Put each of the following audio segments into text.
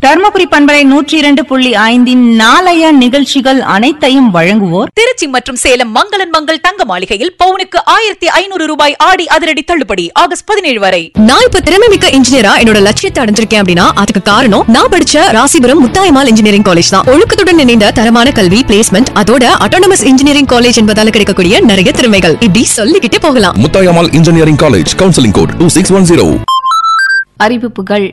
தர்மபுரி பண்பலை நூற்றி இரண்டு புள்ளி ஐந்தின் நாளைய நிகழ்ச்சிகள் அனைத்தையும் வழங்குவோர் திருச்சி மற்றும் சேலம் மங்களன் மங்கள் தங்க மாளிகையில் பவுனுக்கு ஆயிரத்தி ஐநூறு ரூபாய் ஆடி அதிரடி தள்ளுபடி ஆகஸ்ட் பதினேழு வரை நான் இப்ப திறமை மிக்க இன்ஜினியரா என்னோட லட்சியத்தை அடைஞ்சிருக்கேன் அப்படின்னா அதுக்கு காரணம் நான் படிச்ச ராசிபுரம் முத்தாயமால் இன்ஜினியரிங் காலேஜ் தான் ஒழுக்கத்துடன் இணைந்த தரமான கல்வி பிளேஸ்மெண்ட் அதோட அட்டானமஸ் இன்ஜினியரிங் காலேஜ் என்பதால கிடைக்கக்கூடிய நிறைய திறமைகள் இப்படி சொல்லிக்கிட்டே போகலாம் Muthayammal engineering college counselling code two six one zero அறிவிப்புகள்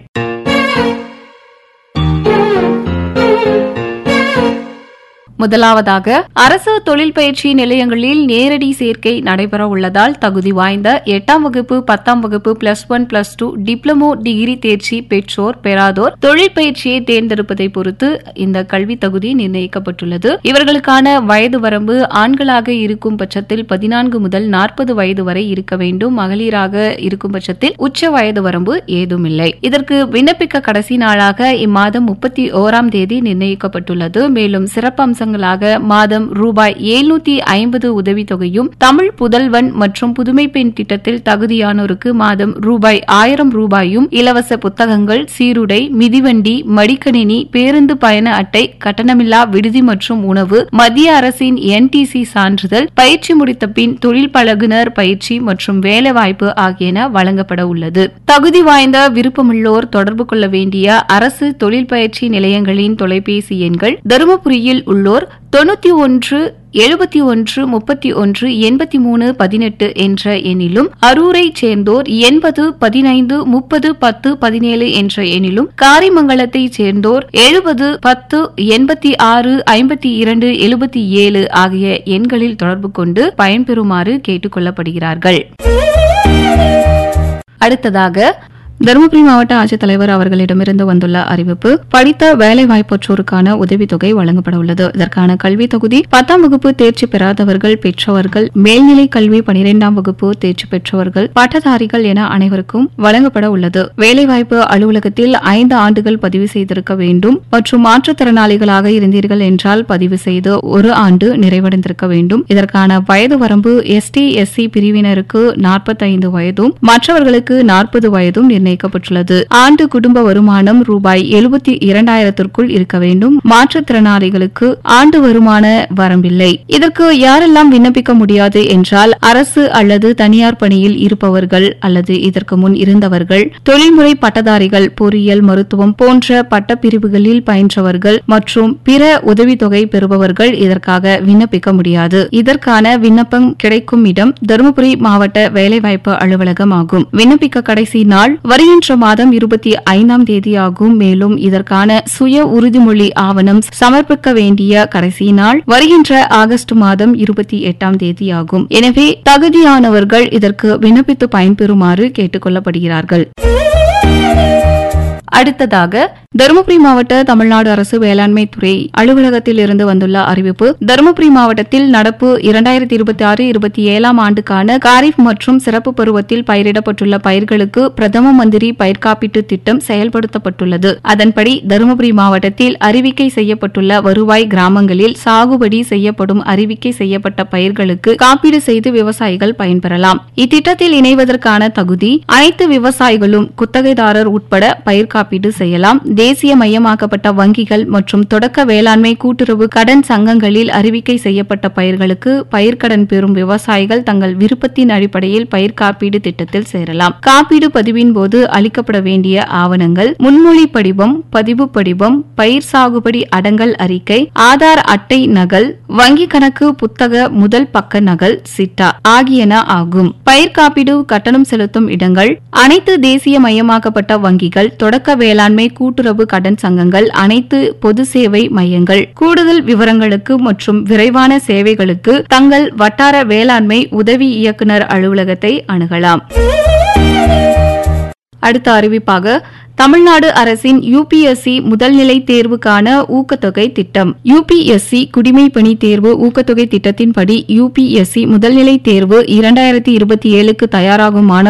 முதலாவதாக அரசு தொழில் பயிற்சி நிலையங்களில் நேரடி சேர்க்கை நடைபெற உள்ளதால் தகுதி வாய்ந்த எட்டாம் வகுப்பு பத்தாம் வகுப்பு plus one plus two diploma degree தேர்ச்சி பெற்றோர் பெறாதோர் தொழில் பயிற்சியை தேர்ந்தெடுப்பதை பொறுத்து இந்த கல்வி தகுதி நிர்ணயிக்கப்பட்டுள்ளது இவர்களுக்கான வயது வரம்பு ஆண்களாக இருக்கும் பட்சத்தில் பதினான்கு முதல் நாற்பது வயது வரை இருக்க வேண்டும் மகளிராக இருக்கும் பட்சத்தில் உச்ச வயது வரம்பு ஏதுமில்லை இதற்கு விண்ணப்பிக்க கடைசி நாளாக இம்மாதம் முப்பத்தி ஓராம் தேதி நிர்ணயிக்கப்பட்டுள்ளது மேலும் சிறப்பம்சங்களாக மாதம் ரூபாய் எழுநூத்தி ஐம்பது உதவித்தொகையும் தமிழ் புதல்வன் மற்றும் புதுமை பெண் திட்டத்தில் தகுதியானோருக்கு மாதம் ரூபாய் ஆயிரம் ரூபாயும் இலவச புத்தகங்கள் சீருடை மிதிவண்டி மடிக்கணினி பேருந்து பயண அட்டை கட்டணமில்லா விடுதி மற்றும் உணவு மத்திய அரசின் என்டிசி சான்றிதழ் பயிற்சி முடித்த பின் தொழில் பழகுனர் பயிற்சி மற்றும் வேலைவாய்ப்பு ஆகியன வழங்கப்பட உள்ளது தகுதி வாய்ந்த விருப்பமுள்ளோர் தொடர்பு கொள்ள வேண்டிய அரசு தொழில் பயிற்சி நிலையங்களின் தொலைபேசி எண்கள் தருமபுரியில் உள்ளோர் தொண்ணூத்தி ஒன்று எழுபத்தி ஒன்று முப்பத்தி ஒன்று எண்பத்தி மூணு பதினெட்டு என்ற எண்ணிலும் அரூரை சேர்ந்தோர் எண்பது பதினைந்து முப்பது பத்து பதினேழு என்ற எண்ணிலும் காரிமங்கலத்தைச் சேர்ந்தோர் எழுபது பத்து எண்பத்தி ஆறு ஐம்பத்தி இரண்டு எழுபத்தி ஏழு ஆகிய எண்களில் தொடர்பு கொண்டு பயன்பெறுமாறு கேட்டுக் கொள்ளப்படுகிறார்கள் அடுத்ததாக தருமபுரி மாவட்ட ஆட்சித்தலைவர் அவர்களிடமிருந்து வந்துள்ள அறிவிப்பு படித்த வேலைவாய்ப்பற்றோருக்கான உதவித்தொகை வழங்கப்பட உள்ளது இதற்கான கல்வி தொகுதி பத்தாம் வகுப்பு தேர்ச்சி பெறாதவர்கள் பெற்றவர்கள் மேல்நிலை கல்வி பனிரெண்டாம் வகுப்பு தேர்ச்சி பெற்றவர்கள் பட்டதாரிகள் என அனைவருக்கும் வழங்கப்பட உள்ளது வேலைவாய்ப்பு அலுவலகத்தில் ஐந்து ஆண்டுகள் பதிவு செய்திருக்க வேண்டும் மற்றும் மாற்றுத்திறனாளிகளாக இருந்தீர்கள் என்றால் பதிவு செய்து ஒரு ஆண்டு நிறைவடைந்திருக்க வேண்டும் இதற்கான வயது வரம்பு எஸ்டி எஸ்சி பிரிவினருக்கு நாற்பத்தைந்து வயதும் மற்றவர்களுக்கு நாற்பது வயதும் நிர்ணயிக்கப்பட்டுள்ளது ஆண்டு குடும்ப வருமானம் ரூபாய் எழுபத்தி இரண்டாயிரத்திற்குள் இருக்க வேண்டும் மாற்றுத்திறனாளிகளுக்கு ஆண்டு வருமான வரம்பில்லை இதற்கு யாரெல்லாம் விண்ணப்பிக்க முடியாது என்றால் அரசு அல்லது தனியார் பணியில் இருப்பவர்கள் அல்லது இதற்கு முன் இருந்தவர்கள் தொழில்முறை பட்டதாரிகள் பொறியியல் மருத்துவம் போன்ற பட்டப்பிரிவுகளில் பயின்றவர்கள் மற்றும் பிற உதவித்தொகை பெறுபவர்கள் இதற்காக விண்ணப்பிக்க முடியாது இதற்கான விண்ணப்பம் கிடைக்கும் இடம் தருமபுரி மாவட்ட வேலைவாய்ப்பு அலுவலகம் ஆகும் விண்ணப்பிக்க கடைசி நாள் வருகின்ற மாதம் இருபத்தி ஐந்தாம் தேதியாகும் மேலும் இதற்கான சுய உறுதிமொழி ஆவணம் சமர்ப்பிக்க வேண்டிய கடைசி நாள் வருகின்ற ஆகஸ்ட் மாதம் இருபத்தி எட்டாம் தேதியாகும் எனவே தகுதியானவர்கள் இதற்கு விண்ணப்பித்து பயன்பெறுமாறு கேட்டுக் கொள்ளப்படுகிறார்கள் அடுத்ததாக தருமபுரி மாவட்ட தமிழ்நாடு அரசு வேளாண்மை துறை அலுவலகத்தில் இருந்து வந்துள்ள அறிவிப்பு தருமபுரி மாவட்டத்தில் நடப்பு இரண்டாயிரத்தி இருபத்தி ஆறு இருபத்தி ஏழாம் ஆண்டுக்கான காரிஃப் மற்றும் சிறப்பு பருவத்தில் பயிரிடப்பட்டுள்ள பயிர்களுக்கு பிரதம மந்திரி பயிர் காப்பீட்டு திட்டம் செயல்படுத்தப்பட்டுள்ளது அதன்படி தருமபுரி மாவட்டத்தில் அறிவிக்கை செய்யப்பட்டுள்ள வருவாய் கிராமங்களில் சாகுபடி செய்யப்படும் அறிவிக்கை செய்யப்பட்ட பயிர்களுக்கு காப்பீடு செய்து விவசாயிகள் பயன்பெறலாம் இத்திட்டத்தில் இணைவதற்கான தகுதி அனைத்து விவசாயிகளும் குத்தகைதாரர் உட்பட பயிர் காப்பீடு செய்யலாம் தேசிய மையமாக்கப்பட்ட வங்கிகள் மற்றும் தொடக்க வேளாண்மை கூட்டுறவு கடன் சங்கங்களில் அறிவிக்கை செய்யப்பட்ட பயிர்களுக்கு பயிர்க்கடன் பெறும் விவசாயிகள் தங்கள் விருப்பத்தின் அடிப்படையில் பயிர் காப்பீடு திட்டத்தில் சேரலாம் காப்பீடு பதிவின் போது அளிக்கப்பட வேண்டிய ஆவணங்கள் முன்மொழி படிவம் பதிவு படிவம் பயிர் சாகுபடி அடங்கல் அறிக்கை ஆதார் அட்டை நகல் வங்கி கணக்கு புத்தக முதல் பக்க நகல் சிட்டா ஆகியன ஆகும் பயிர் காப்பீடு கட்டணம் செலுத்தும் இடங்கள் அனைத்து தேசிய மையமாக்கப்பட்ட வங்கிகள் தொடக்க வேளாண்மை கூட்டுறவு கடன் சங்கங்கள் அனைத்து பொது சேவை மையங்கள் கூடுதல் விவரங்களுக்கு மற்றும் விரைவான சேவைகளுக்கு தங்கள் வட்டார வேளாண்மை உதவி இயக்குனர் அலுவலகத்தை அணுகலாம் அடுத்த அறிவிப்பாக தமிழ்நாடு அரசின் யுபிஎஸ்சி முதல்நிலை தேர்வுக்கான ஊக்கத்தொகை திட்டம் யுபிஎஸ்சி குடிமை பணி தேர்வு ஊக்கத்தொகை திட்டத்தின்படி யுபிஎஸ்சி முதல்நிலை தேர்வு இரண்டாயிரத்தி இருபத்தி ஏழுக்கு தயாராகும் மாணவர்கள்